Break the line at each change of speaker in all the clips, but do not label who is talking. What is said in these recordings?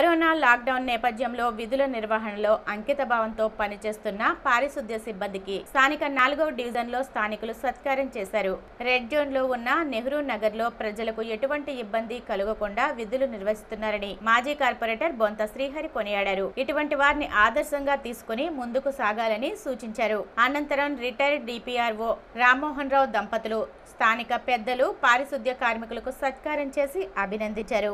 corona lockdown నేపథ్యంలో విధుల నిర్వహణలో అంకిత భావంతో పనిచేస్తున్న పారిశుద్ధ్య సిబ్బందికి స్థానిక నాలుగవ డివిజన్ లో స్థానికులు సత్కారం చేశారు రెడ్ జోన్ లో ఉన్న నెహ్రూ నగర్ లో ప్రజలకు ఎటువంటి ఇబ్బంది కలగకుండా విధులు నిర్వహిస్తున్నారని మాజీ కార్పొరేటర్ బొంత శ్రీహరి కొనియాడారు ఇటువంటి వారిని ఆదర్శంగా తీసుకుని ముందుకు సాగాలని సూచించారు అనంతరం రిటైర్డ్ డిపిఆర్ఓ రామ్మోహన్ రావు దంపతులు స్థానిక పెద్దలు పారిశుద్ధ్య కార్మికులకు సత్కారం చేసి అభినందించారు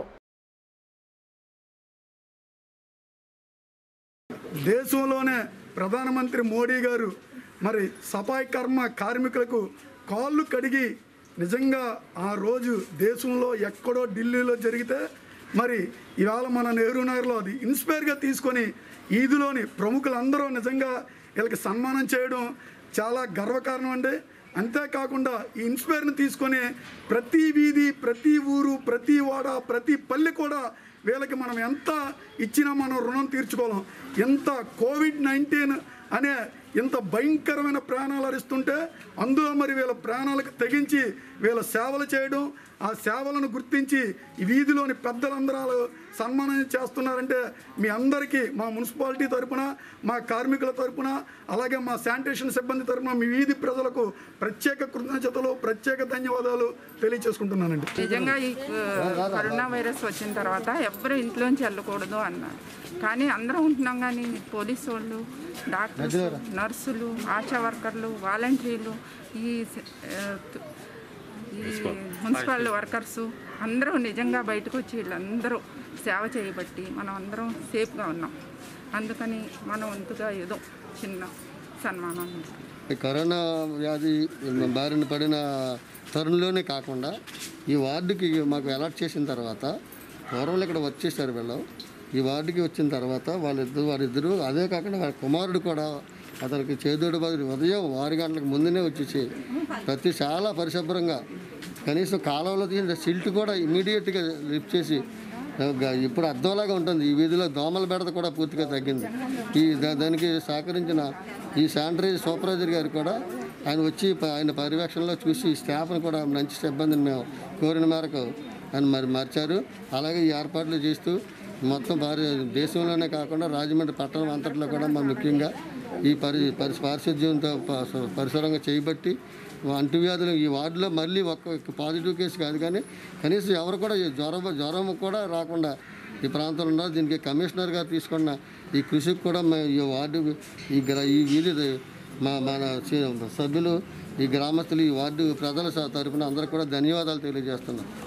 దేశంలోనే ప్రధానమంత్రి మోడీ గారు మరి సఫాయి కర్మ కార్మికులకు కాళ్ళు కడిగి నిజంగా ఆ రోజు దేశంలో ఎక్కడో ఢిల్లీలో జరిగితే మరి ఇవాళ మన నెహ్రూ నగర్లో అది ఇన్స్పైర్గా తీసుకొని ఈదులోని ప్రముఖులందరూ నిజంగా వీళ్ళకి సన్మానం చేయడం చాలా గర్వకారణం అండి అంతేకాకుండా ఈ ఇన్స్పైర్ని తీసుకొని ప్రతి వీధి ప్రతి ఊరు ప్రతి వాడ ప్రతి పల్లె కూడా వీళ్ళకి మనం ఎంత ఇచ్చినా మనం రుణం తీర్చుకోలేం ఎంత కోవిడ్ నైన్టీన్ అనే ఇంత భయంకరమైన ప్రాణాలు అరిస్తుంటే అందులో మరి వీళ్ళ ప్రాణాలకు తెగించి వీళ్ళ సేవలు చేయడం ఆ సేవలను గుర్తించి ఈ వీధిలోని పెద్దలందరూ సన్మానం చేస్తున్నారంటే మీ అందరికీ మా మున్సిపాలిటీ తరపున మా కార్మికుల తరపున అలాగే మా శానిటేషన్ సిబ్బంది తరపున మీ వీధి ప్రజలకు ప్రత్యేక కృతజ్ఞతలు ప్రత్యేక ధన్యవాదాలు తెలియచేసుకుంటున్నానండి
నిజంగా ఈ ఆ, కరోనా వైరస్ వచ్చిన తర్వాత ఎవ్వరు ఇంట్లోంచి వెళ్ళకూడదు అన్నారు కానీ అందరం ఉంటున్నాం కానీ పోలీసు వాళ్ళు డాక్టర్స్ నర్సులు ఆశా వర్కర్లు వాలంటీర్లు ఈ స- ఆ, తు- ఈ మున్సిపల్ వర్కర్స్ అందరూ నిజంగా బయటకు వచ్చి వీళ్ళందరూ సేవ చేయబట్టి మనం అందరం సేఫ్గా ఉన్నాం అందుకని మనం వంతుగా ఏదో చిన్న సన్మానం
ఈ కరోనా వ్యాధి బారిన పడిన తరుణంలోనే కాకుండా ఈ వార్డుకి మాకు అలాట్ చేసిన తర్వాత పూర్వం ఇక్కడ వర్క్ చేశారు వీళ్ళు ఈ వార్డుకి వచ్చిన తర్వాత వాళ్ళిద్దరు వారిద్దరు అదే కాకుండా వాళ్ళ కుమారుడు కూడా అతనికి చేదోడు బదులు ఉదయం ఆరు గంటలకు ముందునే వచ్చేసి ప్రతి చాలా పరిశుభ్రంగా కనీసం కాలంలో తీసిన సిల్ట్ కూడా ఇమీడియట్గా లిఫ్ట్ చేసి గ- ఇప్పుడు అద్దంలాగా ఉంటుంది ఈ వీధిలో దోమల బెడత కూడా పూర్తిగా తగ్గింది ఈ దా- దానికి సహకరించిన ఈ శానిటరీ సూపర్వైజర్ గారు కూడా ఆయన వచ్చి ప- ఆయన పర్యవేక్షణలో చూసి ఈ స్టాఫ్ని కూడా మంచి సిబ్బందిని మేము కోరిన మేరకు ఆయన మరి మార్చారు అలాగే ఈ ఏర్పాట్లు చేస్తూ మొత్తం భారీ దేశంలోనే కాకుండా రాజమండ్రి పట్టణం అంతట్లో కూడా మా ముఖ్యంగా ఈ పరి పరి పారిశుద్ధ్యంతో ప- పరిసరంగా చేయబట్టి అంటువ్యాధులు ఈ వార్డులో మళ్ళీ ఒక్క పాజిటివ్ కేసు కాదు కానీ కనీసం ఎవరు కూడా ఈ జ్వరం జ్వరం కూడా రాకుండా ఈ ప్రాంతంలో ఉన్నారు దీనికి కమిషనర్ గారు తీసుకున్న ఈ కృషికి కూడా మేము ఈ వార్డు ఈ గ్ర ఈ వీధి మా మన సి- సభ్యులు ఈ గ్రామస్తులు ఈ వార్డు ప్రజల స- తరపున అందరికీ కూడా ధన్యవాదాలు తెలియజేస్తున్నాం